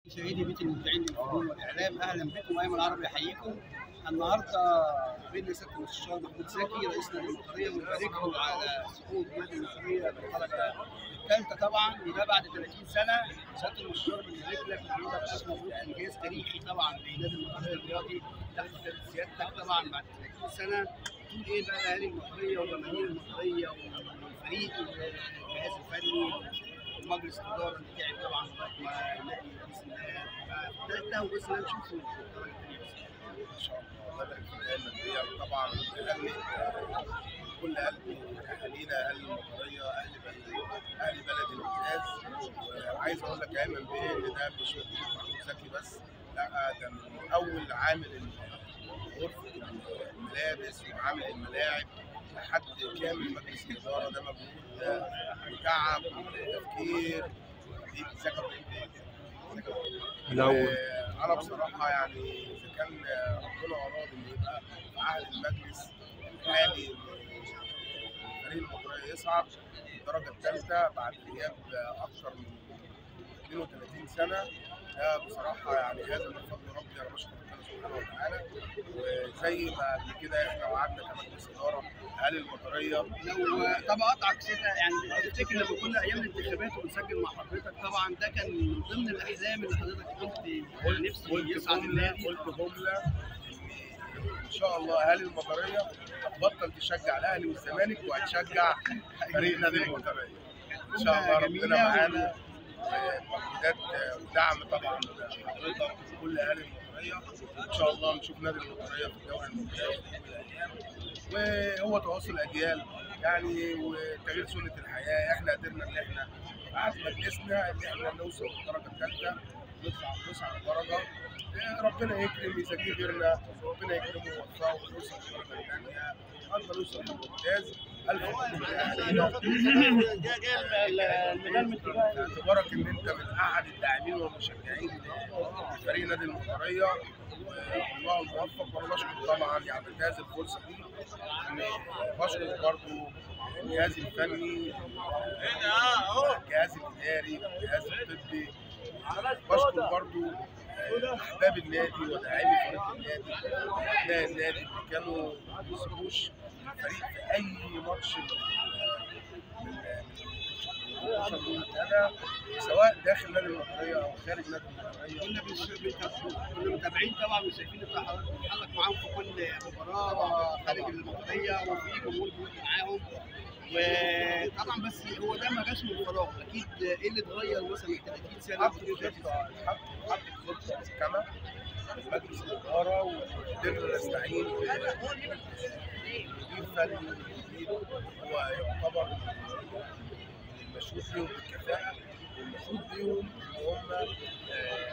مشاهدي بيت المبدعين للفنون والاعلام اهلا بكم ايمن العربي يحييكم النهارده بين سياده المستشار محمود زكي رئيس نادي المطريه ونبارك له على صعود نادي المطريه للدرجه الثالثه طبعا وده بعد 30 سنه سياده المستشار بنبارك لك وحضرتك الف مبروك انجاز تاريخي طبعا لنادي المطريه الرياضي تحت سيادتك طبعا بعد 30 سنه تقول ايه بقى لاهالي المطريه وجماهير المطريه والفريق والجهاز الفني ومجلس الاداره اللي تعب طبعا لغايه ما النادي باذن الله الثالثه وباذن الله نشوفه في الدرجه الثانيه ان شاء الله بدأ في البدايه الماديه طبعا اهلي كل قلبي اهالينا اهل المطريه اهل بلد اهل بلد الامتياز وعايز اقول لك يا ايمن بيه ان ده مش محمود زكي بس لا ده من اول عامل غرفه الملابس وعامل الملاعب لحد كامل مجلس الاداره ده مجهود وتعب وتفكير دي ذكر لو انا بصراحه يعني اذا كان ربنا اراد ان يبقى في عهد المجلس الحالي فريق المطريه يصعد الدرجه الثالثه بعد غياب اكثر من 32 سنه ده بصراحه يعني هذا من فضل ربي انا بشكر ربنا سبحانه وتعالى وزي ما قبل كده احنا وعدنا كمجلس اداره اهل المطريه لو طب اقطعك سنه يعني تفتكر لما كنا ايام الانتخابات وبنسجل مع حضرتك طبعا ده كان من ضمن الاحلام اللي حضرتك قلت نفسي قلت يصعد جمله النادي قلت جمله ان ان شاء الله اهالي المطريه هتبطل تشجع الاهلي والزمالك وهتشجع فريق نادي المطريه ان شاء الله ربنا معانا مجهودات ودعم طبعا حضرتك وكل اهالي المطريه ان شاء الله نشوف نادي المطريه في الدوري الممتاز في يوم من الايام وهو تواصل اجيال يعني وتغيير سنه الحياه احنا قدرنا ان احنا بعد مجلسنا ان احنا نوصل للدرجه الثالثه نطلع نصعد درجه ربنا يكرم اذا جه غيرنا ربنا يكرمه ويوفقه ونوصل للدرجه الثانيه لغايه ما نوصل للممتاز الف مبروك لاهالينا اعتبارك ان انت من احد الداعمين والمشجعين لفريق نادي المطريه والله الموفق وانا بشكر طبعا يعني بنتهز الفرصه دي ان بشكر برضه الجهاز الفني الجهاز الاداري الجهاز الطبي بشكر برضه احباب النادي وداعمي فريق النادي ابناء النادي اللي كانوا ما بيسيبوش الفريق في اي ماتش سواء داخل نادي المطريه او خارج نادي المطريه كنا بنش- كنا متابعين طبعا وشايفين انت حضرتك معاهم في كل مباراه خارج المطريه وفي جمهور بيبقى معاهم وطبعا بس هو ده ما جاش من فراغ اكيد ايه اللي اتغير مثلا من 30 سنه حط خطه حط حط خطه محكمه من مجلس الاداره وقدرنا نستعين بمدير فني جديد هو يعتبر المشهود ليهم بالكفاءه والمشهود ليهم ان هم آه،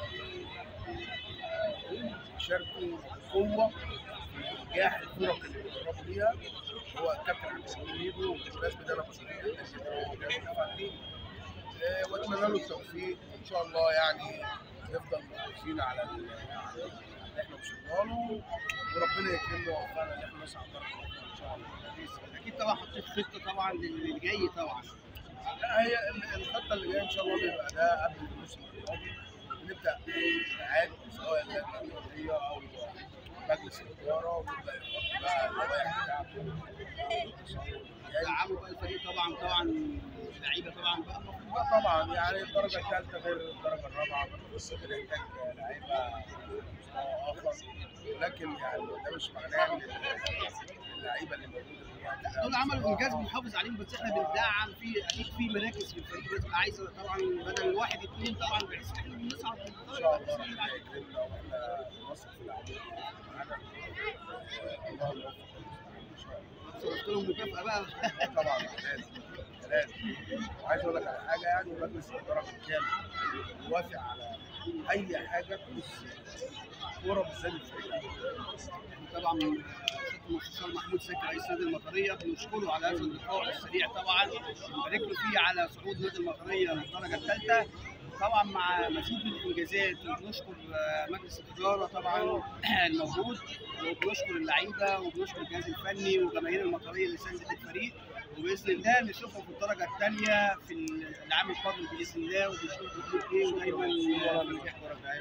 يشاركوا بقوه في نجاح الفرق اللي بيدربوا ليها هو الكابتن عبد الحليم ميدو وبالمناسبه ده انا بشكر جدا جدا الجهاز الفني آه، واتمنى له التوفيق ان شاء الله يعني نفضل محافظين على ال- على اللي احنا وصلنا له وربنا يكرمنا ويوفقنا ان احنا نصعد درجه أخرى ان شاء الله اكيد طبعا حطيت خطه طبعا للي جاي طبعا لا هي ال- الخطه اللي جايه ان شاء الله بيبقى ده قبل الموسم القادم نبدا اعاده سواء اللجنه الرياضيه او مجلس الاداره ونبدا نحط بقى اللوائح بتاعته دعموا بقى الفريق طبعا طبعا اللعيبه طبعا بقى لا طبعا يعني الدرجه الثالثه غير الدرجه الرابعه بنحتاج لعيبه مستوى اخر ولكن يعني ده مش معناه ان اللعيبه اللي موجوده دلوقتي دول عملوا انجاز بنحافظ عليهم بس احنا بندعم في اكيد في مراكز في الفريق بتبقى عايزه طبعا بدل واحد اثنين طبعا بحيث ان احنا نصعد ان شاء الله ربنا يكرمنا واحنا نثق في العمل معانا الله يوفق ان شاء الله صرفت لهم مكافاه بقى طبعا لازم لازم وعايز اقول لك على حاجه يعني مجلس الاداره بالكامل يوافق على اي حاجه تخص كوره بالذات الفريق طبعا المستشار محمود سكي رئيس نادي المطريه بنشكره على هذا اللقاء السريع طبعا بنبارك له فيه على صعود نادي المطريه للدرجه الثالثه طبعا مع مزيد من الانجازات وبنشكر آه، مجلس الاداره طبعا الموجود وبنشكر اللعيبه وبنشكر الجهاز الفني وجماهير المطريه اللي ساندت الفريق وباذن الله نشوفهم في الدرجه الثانيه في العام القادم باذن الله وبنشوفكم ايه ودايما آه،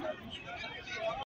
الف الف شكر